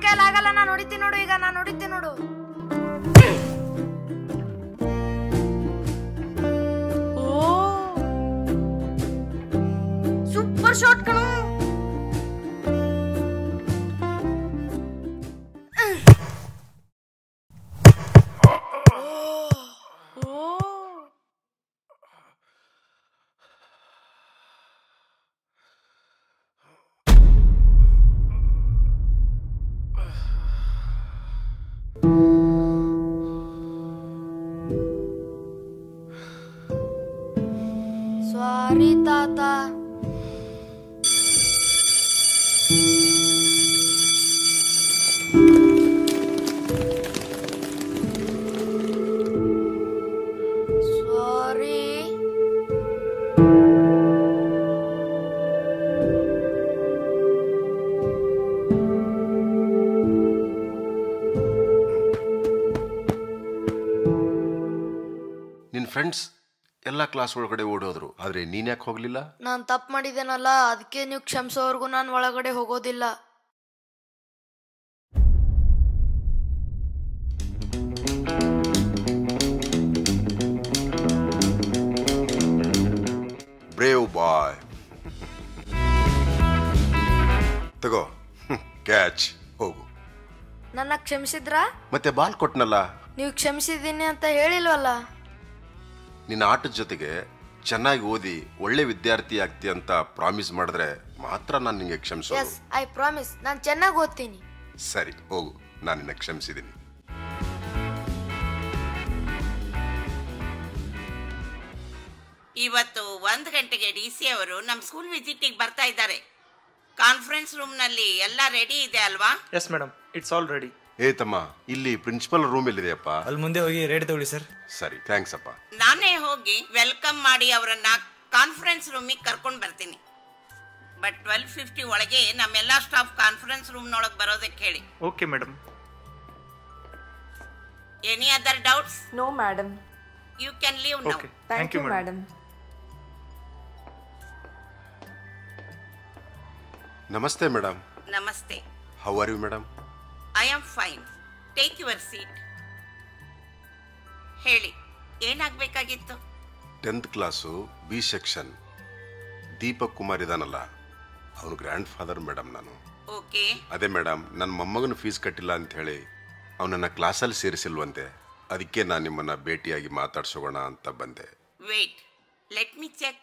ಕೈಯಲ್ಲಿ ಆಗಲ್ಲ ನಾನು ಹೊಡಿತೀನಿ ನೋಡು ಈಗ ನಾನು ಹೊಡಿತೀನಿ ನೋಡು ಓ ಸೂಪರ್ ಶಾಟ್ ಕಣು ಓ ಸಾರಿ ತಾತ ಸಾರಿ ನಿನ್ನ ಫ್ರೆಂಡ್ಸ್ ಎಲ್ಲ ಕ್ಲಾಸ್ ಒಳಗಡೆ ಓಡೋದ್ರು ಆದರೆ ನೀನು ಯಾಕೆ ಹೋಗಲಿಲ್ಲ ನಾನು ತಪ್ಪು ಮಾಡಿದ್ದೇನಲ್ಲ ಅದಕ್ಕೆ ನೀವು ಕ್ಷಮಿಸೋವರೆಗೂ ನಾನು ಒಳಗಡೆ ಹೋಗೋದಿಲ್ಲ ಬ್ರೇವ್ ಬಾಯ್ ತಗೋ ಕ್ಯಾಚ್ ಹೋಗು ನನ್ನ ಕ್ಷಮಿಸಿದ್ರಾ ಮತ್ತೆ ಬಾಲ್ ಕೊಟ್ನಲ್ಲ ನೀವು ಕ್ಷಮಿಸಿದ್ದೀನಿ ಅಂತ ಹೇಳಿಲ್ವಲ್ಲ ನಿನ್ನ ಆಟದ ಜೊತೆಗೆ ಚೆನ್ನಾಗಿ ಓದಿ ಒಳ್ಳೆ ವಿದ್ಯಾರ್ಥಿ ಆಗ್ತಿ ಅಂತ ಪ್ರಾಮಿಸ್ ಮಾಡಿದ್ರೆ ಮಾತ್ರ ನಾನು ನಿಂಗೆ ಕ್ಷಮಿಸೋದು ಎಸ್ ಐ ಪ್ರಾಮಿಸ್ ನಾನು ಚೆನ್ನಾಗಿ ಓದ್ತೀನಿ ಸರಿ ಹೋಗು ನಾನು ನಿನ್ನ ಕ್ಷಮಿಸಿದ್ದೀನಿ ಇವತ್ತು ಒಂದು ಗಂಟೆಗೆ ಡಿ ಸಿ ಅವರು ನಮ್ಮ ಸ್ಕೂಲ್ ವಿಸಿಟಿಗೆ ಬರ್ತಾ ಇದ್ದಾರೆ ಕಾನ್ಫರೆನ್ಸ್ ರೂಮ್ನಲ್ಲಿ ಎಲ್ಲ ರೆಡಿ ಇದೆ ಅಲ್ವಾ yes madam it's all ready ಏ ತಮ್ಮ ಇಲ್ಲಿ ಪ್ರಿನ್ಸಿಪಲ್ ರೂಮ್ ಎಲ್ಲಿದೆಯಪ್ಪ ಅಲ್ಲಿ ಮುಂದೆ ಹೋಗಿ ರೇಟ್ ತಗೊಳ್ಳಿ ಸರ್ ಸರಿ ಥ್ಯಾಂಕ್ಸ್ ಅಪ್ಪ ನಾನೇ ಹೋಗಿ ವೆಲ್ಕಮ್ ಮಾಡಿ ಅವರನ್ನ ಕಾನ್ಫರೆನ್ಸ್ ರೂಮಿಗೆ ಕರ್ಕೊಂಡು ಬರ್ತೀನಿ ಬಟ್ ಟ್ವೆಲ್ ಫಿಫ್ಟಿ ಒಳಗೆ ನಮ್ಮೆಲ್ಲ ಸ್ಟಾಫ್ ಕಾನ್ಫರೆನ್ಸ್ ರೂಮ್ನೊಳಗೆ ಬರೋದಕ್ಕೆ ಹೇಳಿ okay madam any other doubts No, madam. You can leave now okay Thank, thank you, you madam madam. ನಮಸ್ತೆ ಮೇಡಮ್ ನಮಸ್ತೆ how are you madam I am fine take your seat ಹೇಳಿ ಏನಾಗಬೇಕಾಗಿತ್ತು tenth class B section Deepak Kumar ಇದಾನಲ್ಲ ಅವನು grandfather madam ನಾನು okay ಅದೇ madam ನನ್ನ ಮೊಮ್ಮಗನ ಫೀಸ್ ಕಟ್ಟಿಲ್ಲ ಅಂತ ಹೇಳಿ ಅವನನ್ನ ಕ್ಲಾಸಲ್ಲಿ ಸೇರಿಸಿಲ್ವಂತೆ ಅದಕ್ಕೆ ನಾನು ನಿಮ್ಮನ್ನ ಭೇಟಿಯಾಗಿ ಮಾತಾಡ್ಸೋಣ ಅಂತ ಬಂದೆ wait let me check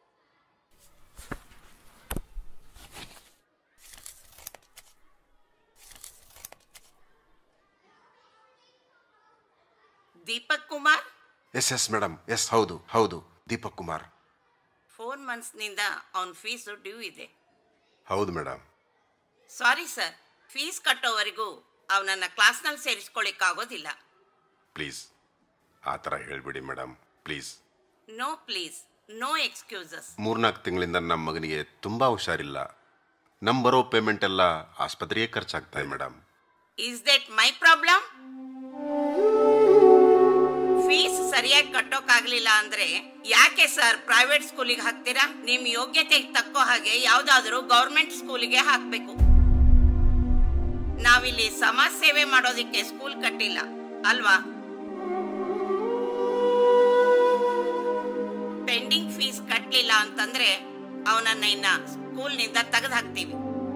Deepak Kumar yes yes madam yes ಹೌದು ಹೌದು ದೀಪಕ್ ಕುಮಾರ್ ಫೋರ್ ಮಂತ್ಸ್ನಿಂದ ಅವನ ಫೀಸು ಡ್ಯೂ ಇದೆ ಹೌದು ಮೇಡಮ್ ಸಾರಿ ಸರ್ ಫೀಸ್ ಕಟ್ಟೋವರೆಗೂ ಅವನನ್ನು ಕ್ಲಾಸ್ನಲ್ಲಿ ಸೇರಿಸ್ಕೊಳ್ಳಿಕ್ಕಾಗೋದಿಲ್ಲ ಪ್ಲೀಸ್ ಆ ಥರ ಹೇಳ್ಬಿಡಿ madam please no please no excuses ಮೂರ್ನಾಲ್ಕು ತಿಂಗಳಿಂದ ನಮ್ಮ ಮಗನಿಗೆ ತುಂಬ ಹುಷಾರಿಲ್ಲ ನಮ್ಮ ಬರೋ ಪೇಮೆಂಟ್ ಎಲ್ಲ ಆಸ್ಪತ್ರೆಗೆ ಖರ್ಚಾಗ್ತಾ ಇದೆ madam is that my problem fees ಸರಿಯಾಗಿ ಕಟ್ಟೋಕ್ಕಾಗ್ಲಿಲ್ಲ ಅಂದ್ರೆ ಯಾಕೆ ಸರ್ ಪ್ರೈವೇಟ್ ಸ್ಕೂಲಿಗೆ ಹಾಕ್ತೀರಾ ನಿಮ್ ಯೋಗ್ಯತೆಗೆ ತಕ್ಕೋ ಹಾಗೆ ಯಾವ್ದಾದ್ರು ಗೌರ್ಮೆಂಟ್ ಸ್ಕೂಲಿಗೆ ಹಾಕ್ಬೇಕು ನಾವಿಲ್ಲಿ ಸಮಾಜ ಸೇವೆ ಮಾಡೋದಿಕ್ಕೆ ಸ್ಕೂಲ್ ಕಟ್ಟಿಲ್ಲ ಅಲ್ವಾ ಪೆಂಡಿಂಗ್ ಫೀಸ್ ಕಟ್ಟಲಿಲ್ಲ ಅಂತಂದ್ರೆ ಅವನನ್ನ ಇನ್ನ ಸ್ಕೂಲ್ನಿಂದ ತೆಗೆದು ಹಾಕ್ತೀವಿ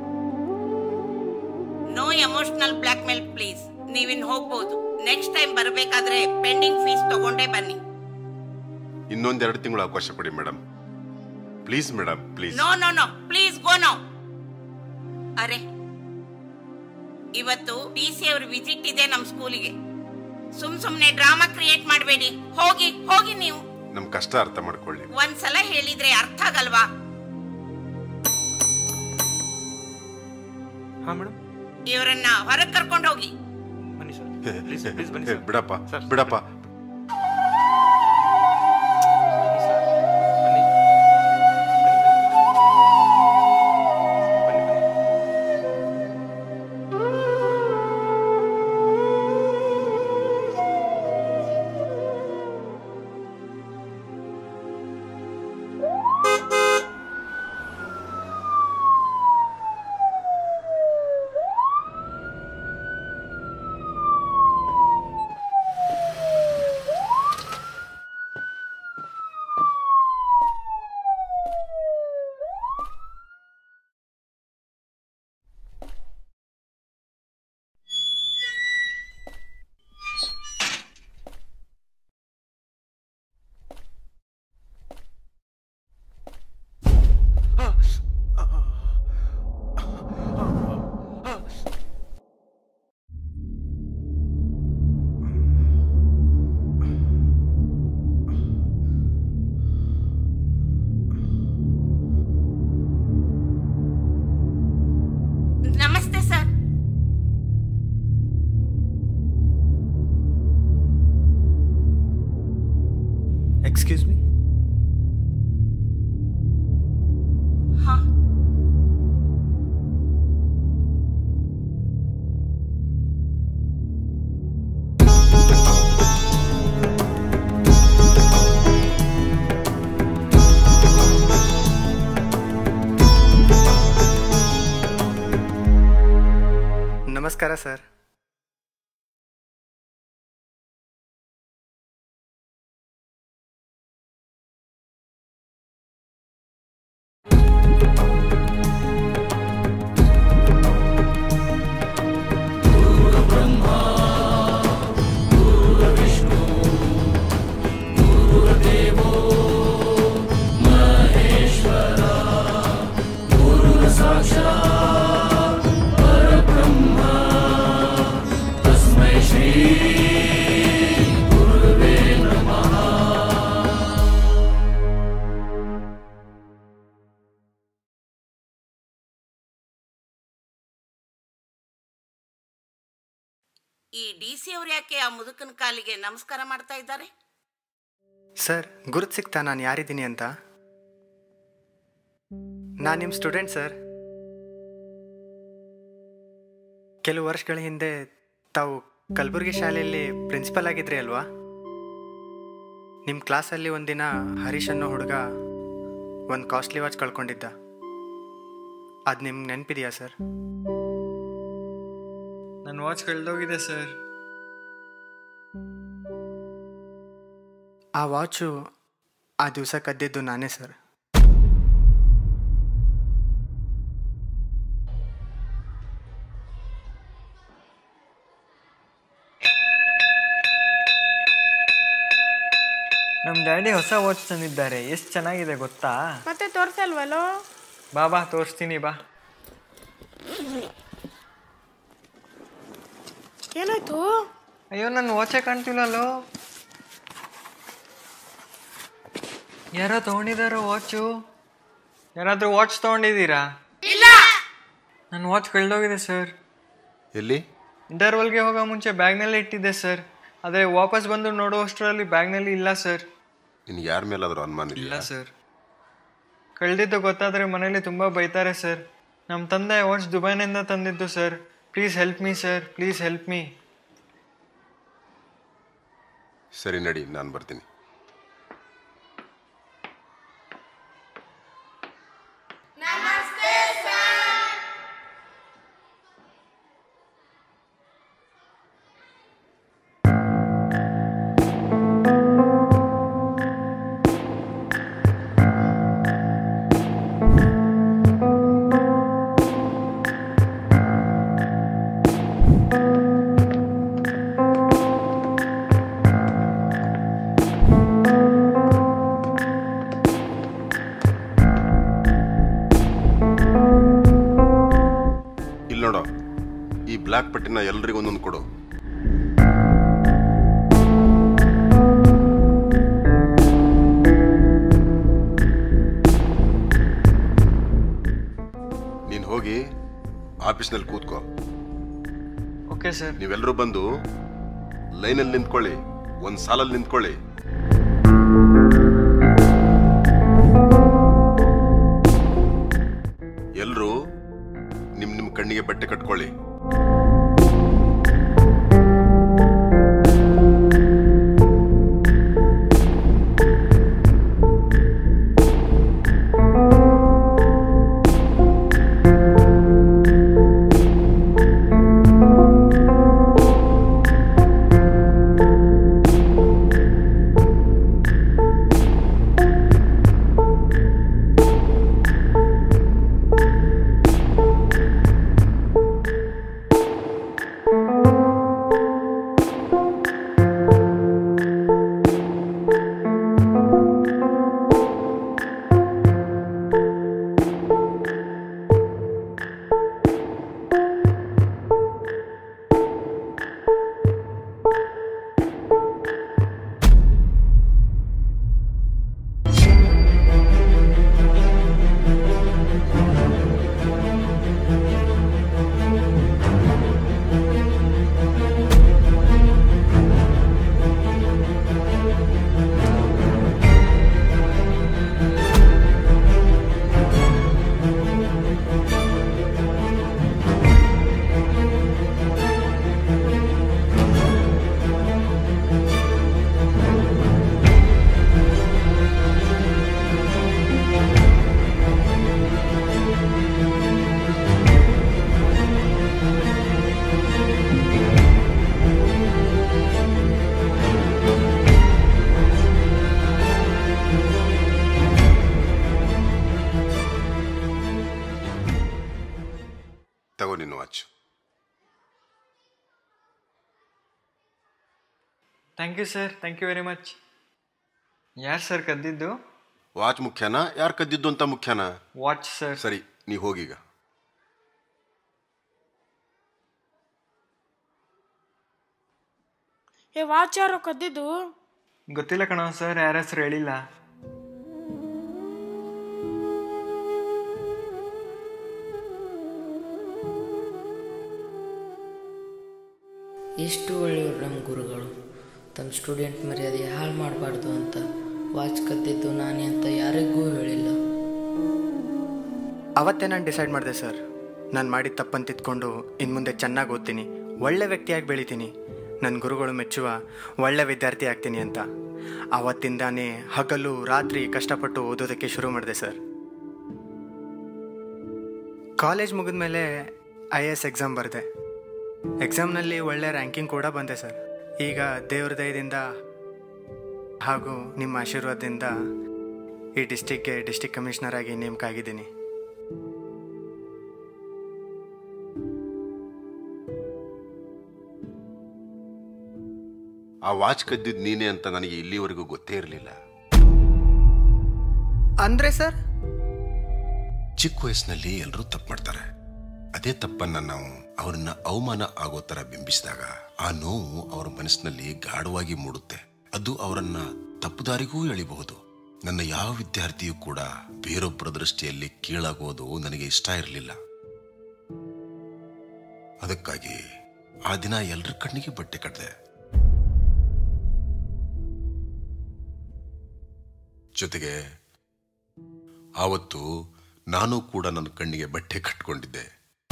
no emotional blackmail please ನೀವಿನ್ ಹೋಗ್ಬೋದು ನೆಕ್ಸ್ಟ್ ಟೈಮ್ ಬರಬೇಕಾದ್ರೆ ಪೆಂಡಿಂಗ್ ಫೀಸ್ ತಗೊಂಡೇ ಬನ್ನಿ ಇನ್ನೊಂದೆರಡು ತಿಂಗಳು ಅವಕಾಶ ಕೊಡಿ madam please madam please no no no please go no ಅರೆ ಇವತ್ತು ಡಿ ಸಿ ಅವ್ರ ವಿಸಿಟ್ ಇದೆ ನಮ್ಮ ಸ್ಕೂಲಿಗೆ ಸುಮ್ ಸುಮ್ನೆ ಡ್ರಾಮಾ ಕ್ರಿಯೇಟ್ ಮಾಡಬೇಡಿ ಹೋಗಿ ಹೋಗಿ ನೀವು ನಮ್ಮ ಕಷ್ಟ ಅರ್ಥ ಮಾಡ್ಕೊಳ್ಳಿ ಒಂದ್ಸಲ ಹೇಳಿದ್ರೆ ಅರ್ಥ ಆಗಲ್ವಾ ಹಾಂ ಮೇಡಮ್ ಇವರನ್ನ ಹೊರಗೆ ಕರ್ಕೊಂಡು ಹೋಗಿ ಬನ್ನಿ ಸರ್ ಪ್ಲೀಸ್ ಪ್ಲೀಸ್ ಬನ್ನಿ ಏ, ಸರ್ ಬಿಡಪ್ಪ ಸರ್, ಬಿಡಪ್ಪ ಬನ್ನಿ ಸರ್ ಬನ್ನಿ ಬನ್ನಿ ಬನ್ನಿ ಬನ್ನಿ ನಮಸ್ಕಾರ ಸರ್ ಈ ಡಿ ಸಿ ಅವ್ರು ಯಾಕೆ ಆ ಮುದುಕನ ಕಾಲಿಗೆ ನಮಸ್ಕಾರ ಮಾಡ್ತಾ ಇದ್ದಾರೆ ಸರ್ ಗುರುತು ಸಿಗ್ತಾ ನಾನು ಯಾರಿದ್ದೀನಿ ಅಂತ ನಾನು ನಿಮ್ಮ ಸ್ಟೂಡೆಂಟ್ ಸರ್ ಕೆಲವು ವರ್ಷಗಳ ಹಿಂದೆ ತಾವು ಕಲಬುರಗಿ ಶಾಲೆಯಲ್ಲಿ ಪ್ರಿನ್ಸಿಪಲ್ ಆಗಿದ್ರಿ ಅಲ್ವಾ ನಿಮ್ಮ ಕ್ಲಾಸಲ್ಲಿ ಒಂದಿನ ಹರೀಶ್ ಅನ್ನೋ ಹುಡುಗ ಒಂದು ಕಾಸ್ಟ್ಲಿ ವಾಚ್ ಕಳ್ಕೊಂಡಿದ್ದ ಅದು ನಿಮ್ಗೆ ನೆನಪಿದೆಯಾ ಸರ್ ನನ್ನ ವಾಚ್ ಕಳೆದೋಗಿದೆ ಸರ್ ಆ ವಾಚು ಆ ದಿವಸ ಕದ್ದಿದ್ದು ನಾನೇ ಸರ್ ನಮ್ಮ ಡ್ಯಾಡಿ ಹೊಸ ವಾಚ್ ತಂದಿದ್ದಾರೆ ಎಷ್ಟು ಚೆನ್ನಾಗಿದೆ ಗೊತ್ತಾ ಮತ್ತೆ ತೋರ್ಸಲ್ವಲ್ಲೋ ಬಾ ಬಾ ತೋರಿಸ್ತೀನಿ ಬಾ ಏನಾಯ್ತು ಅಯ್ಯೋ ನನ್ನ ವಾಚೇ ಕಾಣ್ತಿಲ್ಲಲ್ಲೋ ಯಾರೋ ತೊಗೊಂಡಿದ್ದಾರೋ ವಾಚು ಯಾರಾದರೂ ವಾಚ್ ತೊಗೊಂಡಿದ್ದೀರಾ ನನ್ನ ವಾಚ್ ಕಳೆದೋಗಿದೆ ಸರ್ ಎಲ್ಲಿ ಇಂಟರ್ವಲ್ಗೆ ಹೋಗೋ ಮುಂಚೆ ಬ್ಯಾಗ್ನಲ್ಲಿ ಇಟ್ಟಿದ್ದೆ ಸರ್ ಆದರೆ ವಾಪಸ್ ಬಂದು ನೋಡುವಷ್ಟರಲ್ಲಿ ಬ್ಯಾಗ್ನಲ್ಲಿ ಇಲ್ಲ ಸರ್ ನಿನ್ಗೆ ಯಾರ ಮೇಲಾದರೂ ಅನುಮಾನ ಇಲ್ಲ ಇಲ್ಲ ಸರ್ ಕಳೆದಿದ್ದು ಗೊತ್ತಾದರೆ ಮನೇಲಿ ತುಂಬ ಬೈತಾರೆ ಸರ್ ನಮ್ಮ ತಂದೆ ವಾಚ್ ದುಬೈನಿಂದ ತಂದಿದ್ದು sir please help me sir please help me ಸರಿ ನಡಿ ನಾನು ಬರ್ತೀನಿ ಇಲ್ಲಿ ನೋಡೋ ಈ ಬ್ಲ್ಯಾಕ್ ಪಟ್ಟಿನ ಎಲ್ರಿಗೂ ಒಂದೊಂದು ಕೊಡು ನೀನು ಹೋಗಿ ಆಫೀಸ್ನಲ್ಲಿ ಕೂತ್ಕೋ ಓಕೆ ಸರ್ ನೀವೆಲ್ಲರೂ ಬಂದು ಲೈನಲ್ಲಿ ನಿಂತ್ಕೊಳ್ಳಿ ಒಂದು ಸಾಲಲ್ಲಿ ನಿಂತ್ಕೊಳ್ಳಿ ಎಲ್ಲರೂ ನಿಮ್ ನಿಮ್ ಕಣ್ಣಿಗೆ ಬಟ್ಟೆ ಕಟ್ಕೊಳ್ಳಿ ನಿನ್ನ watch thank you sir thank you very much ಯಾರು ಸರ್ ಕದ್ದಿದ್ದು ವಾಚ್ ಮುಖ್ಯನಾ ಯಾರು ಕದ್ದಿದ್ದು ಅಂತ ಮುಖ್ಯನಾ ವಾಚ್ ಸರ್ ಸರಿ ನೀ ಹೋಗೀಗ ಏ ವಾಚ್ ಯಾರೋ ಕದ್ದಿದ್ದು ಗೊತ್ತಿಲ್ಲ ಕಣೋ ಸರ್ ಯಾರ ಹೆಸರು ಹೇಳಿಲ್ಲ ಎಷ್ಟು ಒಳ್ಳೆಯವರು ನಮ್ಮ ಗುರುಗಳು ತಮ್ಮ ಸ್ಟೂಡೆಂಟ್ ಮರ್ಯಾದೆ ಹಾಳು ಮಾಡಬಾರ್ದು ಅಂತ ವಾಚ್ ಕದ್ದಿದ್ದು ನಾನೇ ಅಂತ ಯಾರಿಗೂ ಹೇಳಿಲ್ಲ ಅವತ್ತೇ ನಾನು ಡಿಸೈಡ್ ಮಾಡಿದೆ ಸರ್ ನಾನು ಮಾಡಿದ ತಪ್ಪನ್ನು ತಿದ್ಕೊಂಡು ಇನ್ನು ಮುಂದೆ ಚೆನ್ನಾಗಿ ಓದ್ತೀನಿ ಒಳ್ಳೆ ವ್ಯಕ್ತಿಯಾಗಿ ಬೆಳಿತೀನಿ ನನ್ನ ಗುರುಗಳು ಮೆಚ್ಚುವ ಒಳ್ಳೆ ವಿದ್ಯಾರ್ಥಿ ಆಗ್ತೀನಿ ಅಂತ ಆವತ್ತಿಂದಾನೇ ಹಗಲು ರಾತ್ರಿ ಕಷ್ಟಪಟ್ಟು ಓದೋದಕ್ಕೆ ಶುರು ಮಾಡಿದೆ ಸರ್ ಕಾಲೇಜ್ ಮುಗಿದ ಮೇಲೆ ಐ ಎ ಎಸ್ ಎಕ್ಸಾಮ್ ಬರೆದೆ ಎಕ್ಸಾಮ್ನಲ್ಲಿ ಒಳ್ಳೆ ರ್ಯಾಂಕಿಂಗ್ ಕೂಡ ಬಂದೆ ಸರ್ ಈಗ ದೇವ್ರ ದಯದಿಂದ ಹಾಗೂ ನಿಮ್ಮ ಆಶೀರ್ವಾದದಿಂದ ಈ ಡಿಸ್ಟಿಕ್ಗೆ ಡಿಸ್ಟಿಕ್ ಕಮಿಷನರ್ ಆಗಿ ನೇಮಕ ಆಗಿದ್ದೀನಿ ಆ ವಾಚ್ ಕದ್ದಿದ್ದು ನೀನೇ ಅಂತ ನನಗೆ ಇಲ್ಲಿವರೆಗೂ ಗೊತ್ತೇ ಇರಲಿಲ್ಲ ಅಂದರೆ ಸರ್ ಚಿಕ್ಕ ವಯಸ್ಸಿನಲ್ಲಿ ಎಲ್ಲರೂ ತಪ್ಪು ಮಾಡ್ತಾರೆ ಅದೇ ತಪ್ಪನ್ನ ನಾವು ಅವರನ್ನ ಅವಮಾನ ಆಗೋ ತರ ಬಿಂಬಿಸಿದಾಗ ಆ ನೋವು ಅವರ ಮನಸ್ಸಿನಲ್ಲಿ ಗಾಢವಾಗಿ ಮೂಡುತ್ತೆ ಅದು ಅವರನ್ನ ತಪ್ಪುದಾರಿಗೂ ಎಳಿಬಹುದು ನನ್ನ ಯಾವ ವಿದ್ಯಾರ್ಥಿಯೂ ಕೂಡ ಬೇರೊಬ್ಬರ ದೃಷ್ಟಿಯಲ್ಲಿ ಕೀಳಾಗೋದು ನನಗೆ ಇಷ್ಟ ಇರಲಿಲ್ಲ ಅದಕ್ಕಾಗಿ ಆ ದಿನ ಎಲ್ಲರ ಕಣ್ಣಿಗೆ ಬಟ್ಟೆ ಕಟ್ಟಿದೆ ಜೊತೆಗೆ ಆವತ್ತು ನಾನು ಕೂಡ ನನ್ನ ಕಣ್ಣಿಗೆ ಬಟ್ಟೆ ಕಟ್ಕೊಂಡಿದ್ದೆ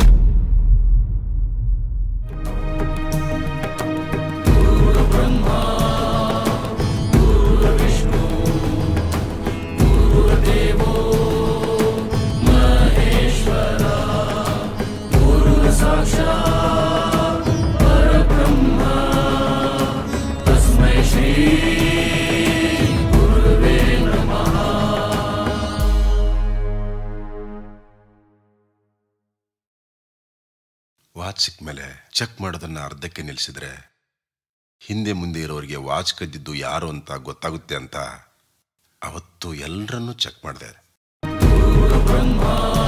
ವಾಚ್ ಸಿಕ್ಕ ಮೇಲೆ ಚೆಕ್ ಮಾಡೋದನ್ನ ಅರ್ಧಕ್ಕೆ ನಿಲ್ಲಿಸಿದ್ರೆ ಹಿಂದೆ ಮುಂದೆ ಇರೋರಿಗೆ ವಾಚ್ ಕದ್ದಿದ್ದು ಯಾರು ಅಂತ ಗೊತ್ತಾಗುತ್ತೆ ಅಂತ ಅವತ್ತು ಎಲ್ಲರನ್ನೂ ಚೆಕ್ ಮಾಡಿದೆ